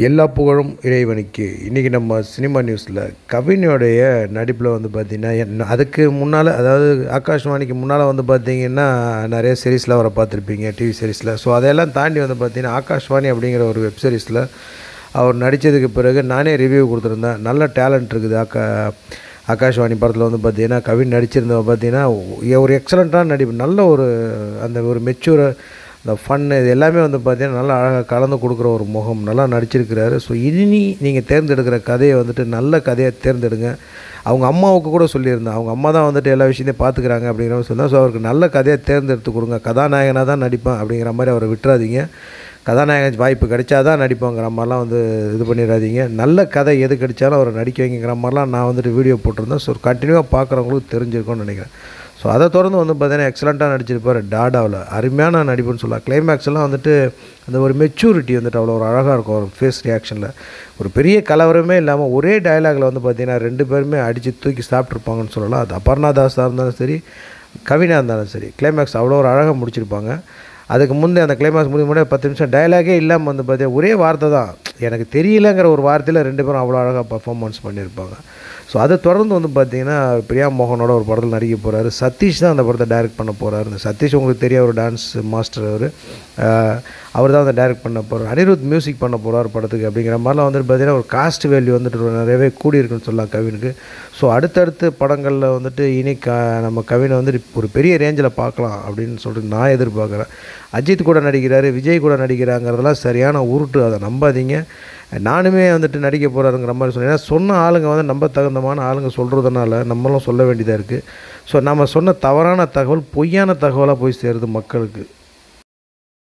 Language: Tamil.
எல்லா புகழும் இறைவனுக்கு இன்றைக்கி நம்ம சினிமா நியூஸில் கவினுடைய நடிப்பில் வந்து பார்த்திங்கன்னா என்ன- அதுக்கு முன்னால் அதாவது ஆகாஷ்வாணிக்கு முன்னால் வந்து பார்த்திங்கன்னா நிறைய சீரீஸில் அவரை பார்த்துருப்பீங்க டிவி சீரீஸில் ஸோ அதையெல்லாம் தாண்டி வந்து பார்த்திங்கன்னா ஆகாஷ்வாணி அப்படிங்கிற ஒரு வெப் சீரிஸில் அவர் நடித்ததுக்கு பிறகு நானே ரிவ்யூ கொடுத்துருந்தேன் நல்ல டேலண்ட் இருக்குது ஆக்கா ஆகாஷ்வாணி படத்தில் வந்து பார்த்தீங்கன்னா கவின் நடிச்சிருந்தவங்க பார்த்தீங்கன்னா ஒரு எக்ஸலண்ட்டான நடிப்பு நல்ல ஒரு அந்த ஒரு மெச்சூர் அந்த ஃபன்னு இது எல்லாமே வந்து பார்த்தீங்கன்னா நல்லா அழகாக கலந்து கொடுக்குற ஒரு முகம் நல்லா நடிச்சிருக்கிறாரு ஸோ இனி நீங்கள் தேர்ந்தெடுக்கிற கதையை வந்துட்டு நல்ல கதையை தேர்ந்தெடுங்க அவங்க அம்மாவுக்கு கூட சொல்லியிருந்தேன் அவங்க அம்மா தான் வந்துட்டு எல்லா விஷயத்தையும் பார்த்துக்கிறாங்க அப்படிங்கிற மாதிரி சொன்னால் ஸோ அவருக்கு நல்ல கதையை தேர்ந்தெடுத்து கொடுங்க கதாநாயகனாக தான் நடிப்பேன் அப்படிங்கிற மாதிரி அவரை விட்டுறாதீங்க கதாநாயகன் வாய்ப்பு கிடைச்சாதான் நடிப்போங்கிற மாதிரிலாம் வந்து இது பண்ணிடாதீங்க நல்ல கதை எது கிடைச்சாலும் அவரை நடிக்க வைங்கிற மாதிரிலாம் நான் வந்துட்டு வீடியோ போட்டிருந்தேன் ஸோ கண்டினியூவாக பார்க்குறவங்களுக்கு தெரிஞ்சிருக்கும்னு நினைக்கிறேன் ஸோ அதை தொடர்ந்து வந்து பார்த்தீங்கன்னா எக்ஸலண்ட்டாக நடிச்சிருப்பார் டாடாவில் அருமையான நடிப்புன்னு சொல்லலாம் கிளைமேக்ஸ் எல்லாம் வந்துட்டு அந்த ஒரு மெச்சூரிட்டி வந்துட்டு அவ்வளோ ஒரு அழகாக இருக்கும் ஒரு ஃபேஸ் ரியாக்ஷனில் ஒரு பெரிய கலவரமே இல்லாமல் ஒரே டயலாகில் வந்து பார்த்தீங்கன்னா ரெண்டு பேருமே அடித்து தூக்கி சாப்பிட்ருப்பாங்கன்னு சொல்லலாம் அது அபர்ணா தாஸாக இருந்தாலும் சரி கவினா இருந்தாலும் சரி கிளைமேக்ஸ் அவ்வளோ ஒரு அழகாக முடிச்சிருப்பாங்க அதுக்கு முந்தைய அந்த கிளைமாக்ஸ் முடியும் முன்னாடி பத்து நிமிஷம் டயலாகே இல்லாமல் வந்து பார்த்தீங்கன்னா ஒரே வார்த்தை தான் எனக்கு தெரியலங்கிற ஒரு வார்த்தையில் ரெண்டு பேரும் அவ்வளோ அழகாக பர்ஃபார்மன்ஸ் பண்ணியிருப்பாங்க ஸோ அதை தொடர்ந்து வந்து பார்த்தீங்கன்னா பிரியா மோகனோட ஒரு படத்தில் நடிக்க போகிறாரு சதீஷ் தான் அந்த படத்தை டைரக்ட் பண்ண போகிறாரு இந்த சதீஷ் உங்களுக்கு தெரியும் ஒரு டான்ஸ் மாஸ்டர் அவர் அவர் தான் அதை டைரக்ட் பண்ண போகிறார் அனிருத் மியூசிக் பண்ண போகிறார் படத்துக்கு அப்படிங்கிற மாதிரிலாம் வந்துட்டு பார்த்தீங்கன்னா ஒரு காஸ்ட் வேல்யூ வந்துட்டு ஒரு நிறையவே கூடி இருக்குன்னு சொல்லலாம் கவினுக்கு ஸோ அடுத்தடுத்து படங்களில் வந்துட்டு இனி க நம்ம கவினை வந்து ஒரு பெரிய ரேஞ்சில் பார்க்கலாம் அப்படின்னு சொல்லிட்டு நான் எதிர்பார்க்குறேன் அஜித் கூட நடிக்கிறாரு விஜய் கூட நடிக்கிறாங்கிறதெல்லாம் சரியான உருட்டு அதை நம்பாதீங்க நானுமே வந்துட்டு நடிக்க போகிறாருங்கிற மாதிரி சொன்னேன் ஏன்னா சொன்ன ஆளுங்க வந்து நம்ப தகுந்தமான ஆளுங்க சொல்கிறதுனால நம்மளும் சொல்ல வேண்டியதாக இருக்குது ஸோ நம்ம சொன்ன தவறான தகவல் பொய்யான தகவலாக போய் சேருது மக்களுக்கு